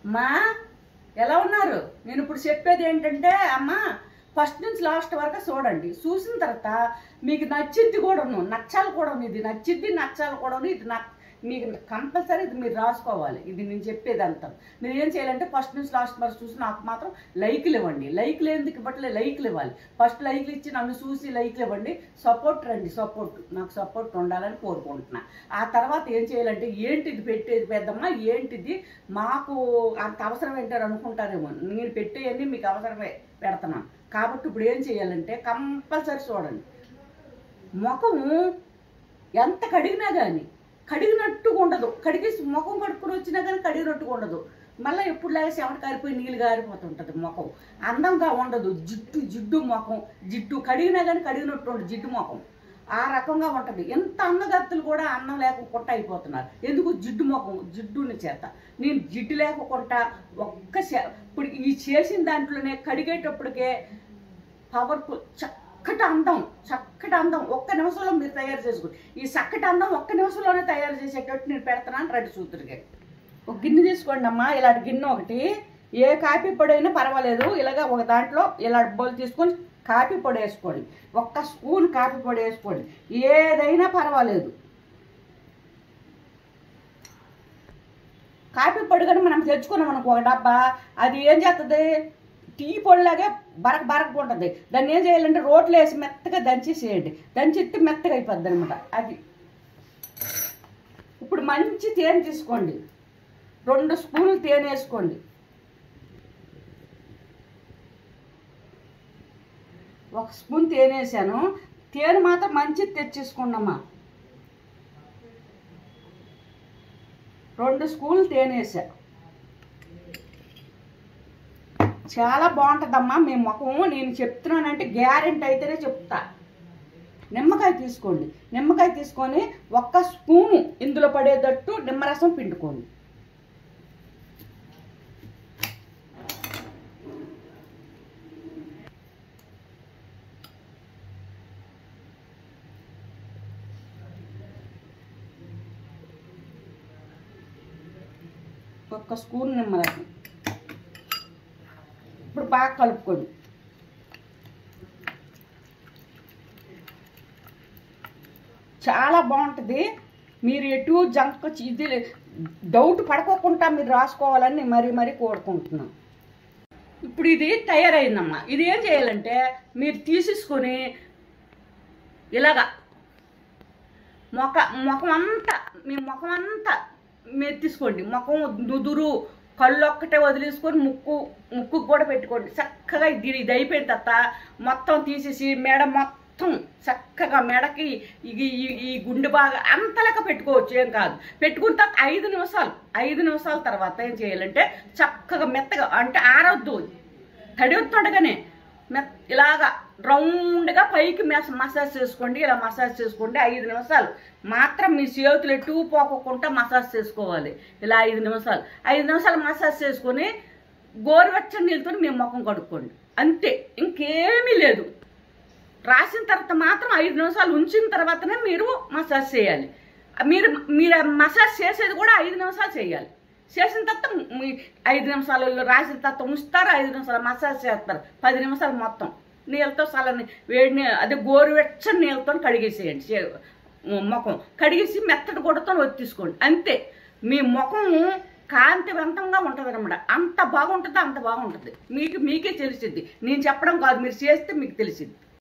మా ఎలా ఉన్నారు నేను ఇప్పుడు చెప్పేది ఏంటంటే అమ్మా ఫస్ట్ నుంచి లాస్ట్ వరకు చూడండి చూసిన తర్వాత మీకు నచ్చింది కూడాను నచ్చాలి కూడా ఇది నచ్చింది నచ్చాలి కూడాను ఇది నచ్చ మీకు కంపల్సరీ ఇది మీరు రాసుకోవాలి ఇది నేను చెప్పేది అంతా మీరు ఏం చేయాలంటే ఫస్ట్ నుంచి లాస్ట్ వరకు చూసి నాకు మాత్రం లైక్లు ఇవ్వండి లైక్లు ఎందుకు ఇవ్వట్లే లైక్లు ఇవ్వాలి ఫస్ట్ లైక్లు ఇచ్చి నన్ను చూసి లైక్లు ఇవ్వండి సపోర్ట్ రండి సపోర్ట్ నాకు సపోర్ట్ ఉండాలని కోరుకుంటున్నా ఆ తర్వాత ఏం చేయాలంటే ఏంటిది పెట్టేది పెద్దమ్మ ఏంటిది మాకు అంత అవసరం ఏంటారు అనుకుంటారేమో నేను పెట్టేయన్నీ మీకు అవసరమే పెడుతున్నాను కాబట్టి ఇప్పుడు ఏం చేయాలంటే కంపల్సరీ చూడండి ముఖము ఎంత కడిగినా కానీ కడిగినట్టుగా ఉండదు కడిగేసి ముఖం కడుక్కుని వచ్చినా కానీ కడిగినట్టుగా ఉండదు మళ్ళీ ఎప్పుడు లేక చెమట కారిపోయి నీళ్ళు గారిపోతుంటుంది ముఖం అందంగా ఉండదు జిడ్డు జిడ్డు ముఖం జిడ్డు కడిగినా కానీ కడిగినట్టు ఉండదు జిడ్డు ముఖం ఆ రకంగా ఉంటుంది ఎంత అందగత్తులు కూడా అన్నం లేకుండా అయిపోతున్నారు ఎందుకు జిడ్డు ముఖం జిడ్డుని చేత నేను జిడ్డు లేకుండా ఒక్క శ- ఇప్పుడు ఈ చేసిన దాంట్లోనే కడిగేటప్పటికే పవర్ఫుల్ చక్కటి అందం చక్కటి అందం ఒక్క నిమిషంలో మీరు తయారు చేసుకోండి ఈ చక్కటి అందం ఒక్క నిమిషంలోనే తయారు చేసేటట్టు నేను పెడుతున్నాను రెడ్డి సూత్రుడికి ఒక గిన్నె తీసుకోండి అమ్మా ఇలాంటి గిన్నె ఒకటి ఏ కాఫీ పొడి అయినా పర్వాలేదు ఇలాగ ఒక దాంట్లో ఇలా బౌల్ తీసుకొని కాఫీ పొడి వేసుకోండి ఒక్క స్పూన్ కాఫీ పొడి వేసుకోండి ఏదైనా పర్వాలేదు కాఫీ పొడి కానీ మనం తెచ్చుకున్నాం అనుకో ఒక డబ్బా అది ఏం చేస్తుంది టీ పొడిలాగే బరక బరక ఉంటుంది దాన్ని ఏం చేయాలంటే రోట్లో వేసి మెత్తగా దంచేసేయండి దంచిస్తే మెత్తగా అయిపోద్ది అనమాట అది ఇప్పుడు మంచి తేనె తీసుకోండి రెండు స్పూన్లు తేనె వేసుకోండి ఒక స్పూన్ తేనె వేసాను తేనె మాత్రం మంచిది తెచ్చేసుకోండమ్మా రెండు స్పూన్లు తేనె వేసా చాలా బాగుంటుందమ్మా మీ ముఖం నేను చెప్తున్నానంటే గ్యారెంటీ అయితేనే చెప్తా నిమ్మకాయ తీసుకోండి నిమ్మకాయ తీసుకొని ఒక్క స్పూను ఇందులో పడేటట్టు నిమ్మరసం పిండుకోండి ఒక్క స్పూన్ నిమ్మరసం ఇప్పుడు బాగా కలుపుకోండి చాలా బాగుంటుంది మీరు ఎటు జంక్ ఇది డౌట్ పడుకోకుండా మీరు రాసుకోవాలని మరీ మరీ కోరుకుంటున్నాను ఇప్పుడు ఇది తయారైందమ్మా ఇది ఏం చేయాలంటే మీరు తీసేసుకొని ఇలాగా మొఖ ముఖం అంతా మీ ముఖం అంతా మీరు తీసుకోండి ముఖం నుదురు కళ్ళు ఒక్కటే వదిలేసుకొని ముక్కు ముక్కు కూడా పెట్టుకోండి చక్కగా ఇది ఇది అయిపోయిన తర్వాత మొత్తం తీసేసి మెడ మొత్తం చక్కగా మెడకి ఈ ఈ- ఈ గుండె బాగా అంతలాగా పెట్టుకోవచ్చు ఏం కాదు పెట్టుకున్న తర్వాత ఐదు నిమిషాలు ఐదు నిమిషాల తర్వాత ఏం చేయాలంటే చక్కగా మెత్తగా అంటే ఆరొద్దు తడి వస్తుండగానే మెత్ ఇలాగా రౌండ్గా పైకి మెస్ మసాజ్ చేసుకోండి ఇలా మసాజ్ చేసుకోండి ఐదు నిమిషాలు మాత్రం మీ చేతులు ఎటు పోకోకుండా మసాజ్ చేసుకోవాలి ఇలా ఐదు నిమిషాలు ఐదు నిమిషాలు మసాజ్ చేసుకొని గోరువెచ్చని నీళ్ళతో మీ ముఖం కడుక్కోండి అంతే ఇంకేమీ లేదు రాసిన తర్వాత మాత్రం ఐదు నిమిషాలు ఉంచిన తర్వాతనే మీరు మసాజ్ చేయాలి మీరు మీరు మసాజ్ చేసేది కూడా ఐదు నిమిషాలు చేయాలి చేసిన తర్వాత మీ ఐదు నిమిషాలలో రాసిన తర్వాత ఉంచుతారు ఐదు నిమిషాలు మసాజ్ చేస్తారు పది నిమిషాలు మొత్తం నీళ్ళతో చల్లని వేడి నీ- అదే గోరువెచ్చని నీళ్ళతో కడిగేసేయండి చే- ముఖం కడిగేసి మెత్తటి గుడ్డతో ఒత్తిసుకోండి అంతే మీ ముఖం కాంతివంతంగా ఉంటుంది అనమాట అంత బాగుంటుంది అంత బాగుంటుంది మీకు మీకే తెలిసిద్ది నేను చెప్పడం కాదు మీరు చేస్తే మీకు తెలిసిద్ది